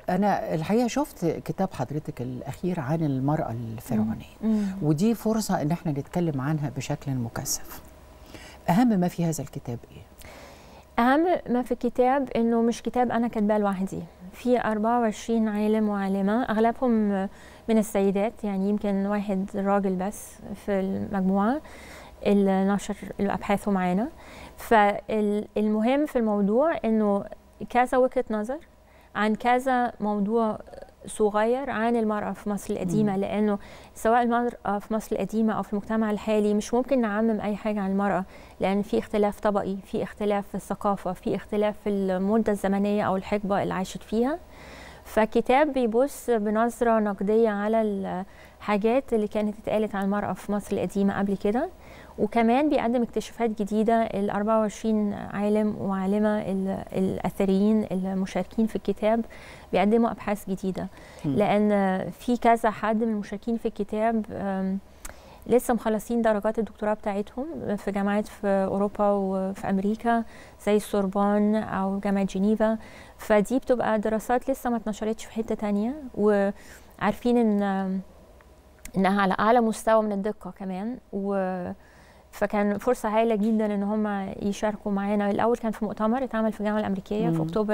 انا الحقيقه شفت كتاب حضرتك الاخير عن المراه الفرعونيه مم. ودي فرصه ان احنا نتكلم عنها بشكل مكثف اهم ما في هذا الكتاب ايه أهم ما في الكتاب إنه مش كتاب أنا كاتباه لوحدي في 24 عالم وعالمة أغلبهم من السيدات يعني يمكن واحد راجل بس في المجموعة اللي نشر أبحاثه معانا فالمهم في الموضوع إنه كذا وجهة نظر عن كذا موضوع صغير عن المرأة في مصر القديمة مم. لأنه سواء المرأة في مصر القديمة أو في المجتمع الحالي مش ممكن نعمم أي حاجة عن المرأة لأن في اختلاف طبقي في اختلاف في الثقافة في اختلاف في المدة الزمنية أو الحقبة اللي عاشت فيها فكتاب بيبص بنظرة نقدية على الحاجات اللي كانت اتقالت عن المرأة في مصر القديمة قبل كده وكمان بيقدم اكتشافات جديدة ال 24 عالم وعالمة ال- الأثريين المشاركين في الكتاب بيقدموا أبحاث جديدة مم. لأن في كذا حد من المشاركين في الكتاب أم، لسه مخلصين درجات الدكتوراه بتاعتهم في جامعات في أوروبا وفي أمريكا زي السوربون أو جامعة جنيفا فدي بتبقى دراسات لسه ما اتنشرتش في حتة تانية وعارفين إن إنها على أعلى مستوى من الدقة كمان و فكان فرصة هايلة جدا إن هم يشاركوا معانا الأول كان في مؤتمر اتعمل في الجامعة الأمريكية في مم. أكتوبر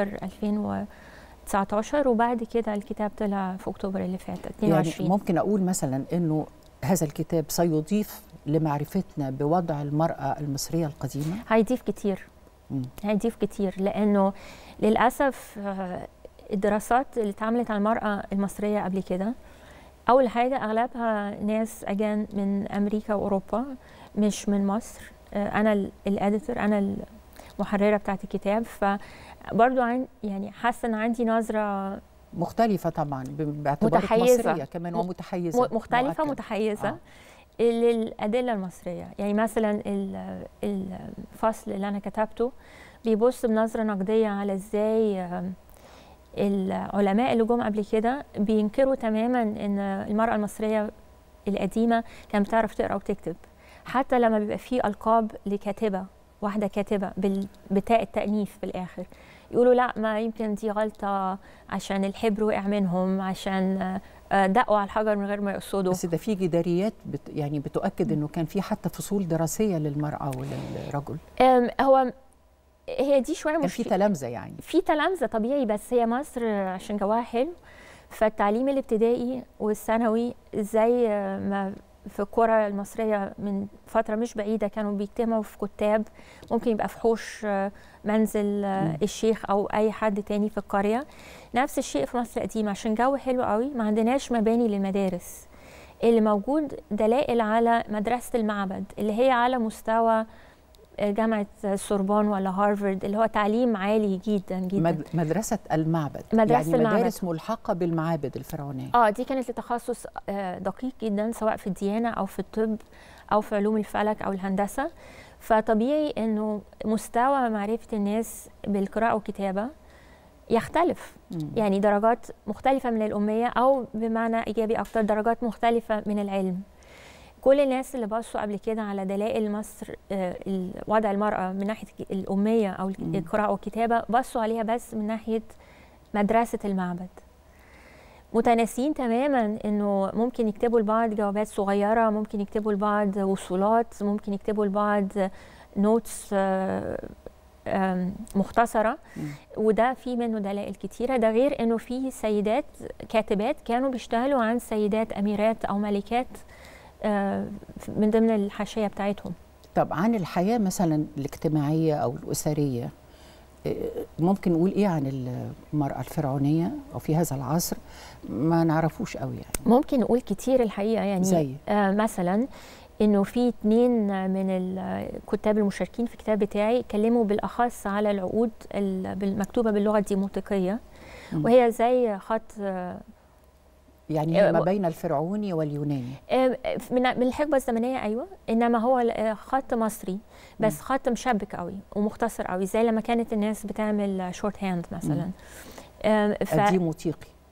2019 وبعد كده الكتاب طلع في أكتوبر اللي فات 22 يعني ممكن اقول مثلا انه هذا الكتاب سيضيف لمعرفتنا بوضع المراه المصريه القديمه هيضيف كتير مم. هيضيف كتير لانه للاسف آه، الدراسات اللي اتعملت على المراه المصريه قبل كده اول حاجه اغلبها ناس اجان من امريكا واوروبا مش من مصر آه، انا ال- الاديتور انا المحرره بتاعت الكتاب فبرضو عن يعني حاسه ان عندي نظره مختلفه طبعا ب- باعتبارك متحيزة. مصريه كمان م- ومتحيزه م- مختلفة مؤكد. متحيزة آه. آه. للأدلة المصرية يعني مثلا ال- الفصل اللي أنا كتبته بيبص بنظرة نقدية على إزاي آم، العلماء اللي جم قبل كده بينكروا تماما إن المرأة المصرية القديمة كانت بتعرف تقرأ وتكتب حتى لما بيبقى فيه ألقاب لكاتبة واحدة كاتبة بال- بتاء التأنيث في الآخر يقولوا لا ما يمكن دي غلطة عشان الحبر وقع منهم عشان آه، آه، دقوا على الحجر من غير ما يقصدوا بس ده في جداريات بت يعني بتؤكد انه كان في حتى فصول دراسيه للمراه وللرجل أم، هو هي دي شويه كان في مشكله تلامذه يعني في تلامذه طبيعي بس هي مصر عشان جواها حلو فالتعليم الابتدائي والثانوي زي ما في القرى المصرية من فترة مش بعيدة كانوا بيجتمعوا في كتاب ممكن يبقى في حوش آه، منزل آه، مم. الشيخ أو أي حد تاني في القرية نفس الشيء في مصر القديمة عشان جو حلو قوي ما عندناش مباني للمدارس اللي موجود دلائل على مدرسة المعبد اللي هي على مستوى آه، جامعة السوربون ولا هارفارد اللي هو تعليم عالي جدا جدا مد- مدرسه المعبد مدرسة يعني المعبد. مدارس ملحقه بالمعابد الفرعونيه اه دي كانت لتخصص آه، دقيق جدا سواء في الديانه او في الطب او في علوم الفلك او الهندسه فطبيعي انه مستوى معرفه الناس بالقراءه والكتابه يختلف مم. يعني درجات مختلفه من الاميه او بمعنى ايجابي اكتر درجات مختلفه من العلم كل الناس اللي بصوا قبل كده على دلائل مصر آه، ال- وضع المرأة من ناحية الأمية أو الك- مم. القراءة والكتابة بصوا عليها بس من ناحية مدرسة المعبد متناسين تماما انه ممكن يكتبوا لبعض جوابات صغيره ممكن يكتبوا لبعض وصولات ممكن يكتبوا لبعض نوتس مختصره مم. وده في منه دلائل كتيره ده غير انه في سيدات كاتبات كانوا بيشتغلوا عن سيدات اميرات او ملكات آه، من ضمن الحاشيه بتاعتهم طب عن الحياه مثلا الاجتماعيه او الاسريه إيه، ممكن نقول ايه عن المراه الفرعونيه او في هذا العصر ما نعرفوش قوي يعني ممكن نقول كتير الحقيقه يعني زي؟ آه مثلا انه في اتنين من الكتاب المشاركين في الكتاب بتاعي اتكلموا بالاخص على العقود ال- المكتوبه باللغه الديموتيقيه مم. وهي زي خط آه، يعني آه، ما م- بين الفرعوني واليوناني آه، من من الحقبه الزمنيه ايوه انما هو آه، خط مصري بس خط مشبك قوي ومختصر قوي زي لما كانت الناس بتعمل شورت هاند مثلا آه، ف- الديموتيقي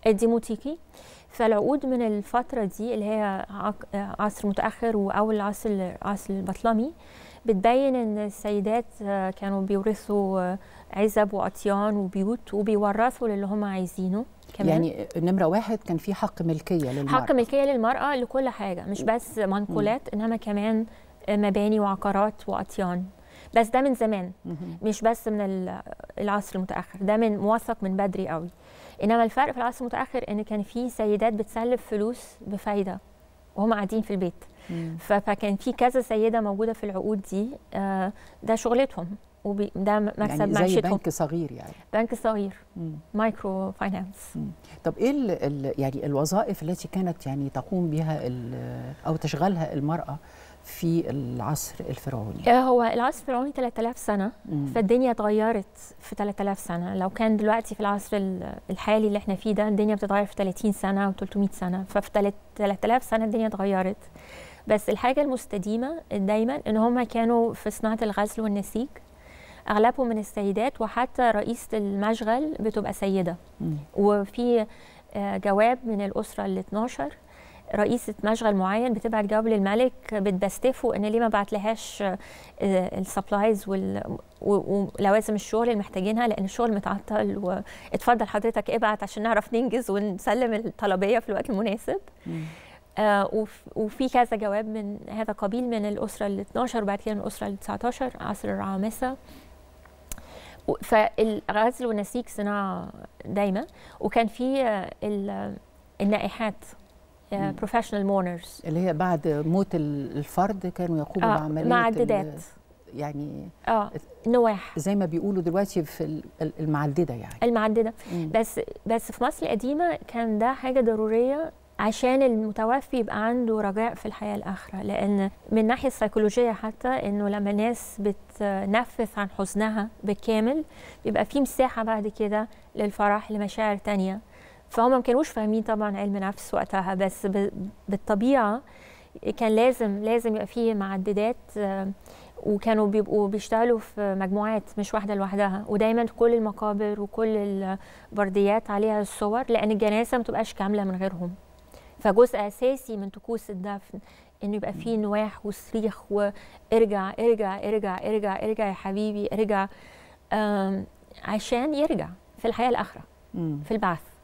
الديموتيكي فالعقود من الفترة دي اللي هي عق- عصر متأخر وأول عصر العصر البطلمي بتبين إن السيدات آه، كانوا بيورثوا آه، عزب وأطيان وبيوت وبيورثوا للي هم عايزينه كمان يعني نمره واحد كان في حق ملكيه للمرأة حق ملكية للمرأة لكل حاجة مش بس منقولات إنما كمان مباني وعقارات وأطيان بس ده من زمان مهم. مش بس من ال- العصر المتأخر ده من موثق من بدري قوي إنما الفرق في العصر المتأخر إن كان في سيدات بتسلف فلوس بفايدة وهم قاعدين في البيت مم. ف- فكان في كذا سيدة موجودة في العقود دي آه، ده شغلتهم وده مكسب يعني زي معيشتهم بنك صغير يعني بنك صغير مم. مايكرو فاينانس طب ايه ال ال يعني الوظائف التي كانت يعني تقوم بها ال- او تشغلها المراه في العصر الفرعوني آه، هو العصر الفرعوني 3000 سنة مم. فالدنيا اتغيرت في 3000 سنة لو كان دلوقتي في العصر ال- الحالي اللي احنا فيه ده الدنيا بتتغير في 30 سنة و300 سنة ففي تلات- 3000 سنة الدنيا اتغيرت بس الحاجة المستديمة دايما ان هم كانوا في صناعة الغزل والنسيج اغلبهم من السيدات وحتى رئيسة المشغل بتبقى سيدة مم. وفي آه، جواب من الأسرة ال 12 رئيسة مشغل معين بتبعت جواب للملك بتستفه ان ليه ما بعتلهاش السبلايز ولوازم الشغل اللي محتاجينها لان الشغل متعطل واتفضل حضرتك ابعت عشان نعرف ننجز ونسلم الطلبيه في الوقت المناسب مم. آه وف- وفي كذا جواب من هذا القبيل من الاسره ال 12 وبعد كده من الاسره ال 19 عصر الرعامسه و- فالغزل والنسيج صناعه دايما وكان في آه، ال- النائحات مم. بروفيشنال مونرز اللي هي بعد موت ال- الفرد كانوا يقوموا آه بعمليه معددات ال- يعني اه نواح زي ما بيقولوا دلوقتي في ال- ال- المعدده يعني المعدده مم. بس بس في مصر القديمه كان ده حاجه ضروريه عشان المتوفي يبقى عنده رجاء في الحياه الاخره لان من الناحيه السيكولوجيه حتى انه لما الناس بتنفث عن حزنها بالكامل بيبقى في مساحه بعد كده للفرح لمشاعر تانية فهم ما كانوش فاهمين طبعا علم نفس وقتها بس ب- بالطبيعه كان لازم لازم يبقى فيه معددات آه، وكانوا بيبقوا بيشتغلوا في مجموعات مش واحده لوحدها ودايما كل المقابر وكل البرديات عليها الصور لان الجنازه ما تبقاش كامله من غيرهم فجزء اساسي من طقوس الدفن انه يبقى فيه نواح وصريخ وارجع ارجع ارجع ارجع ارجع يا حبيبي ارجع آم، عشان يرجع في الحياه الاخره مم. في البعث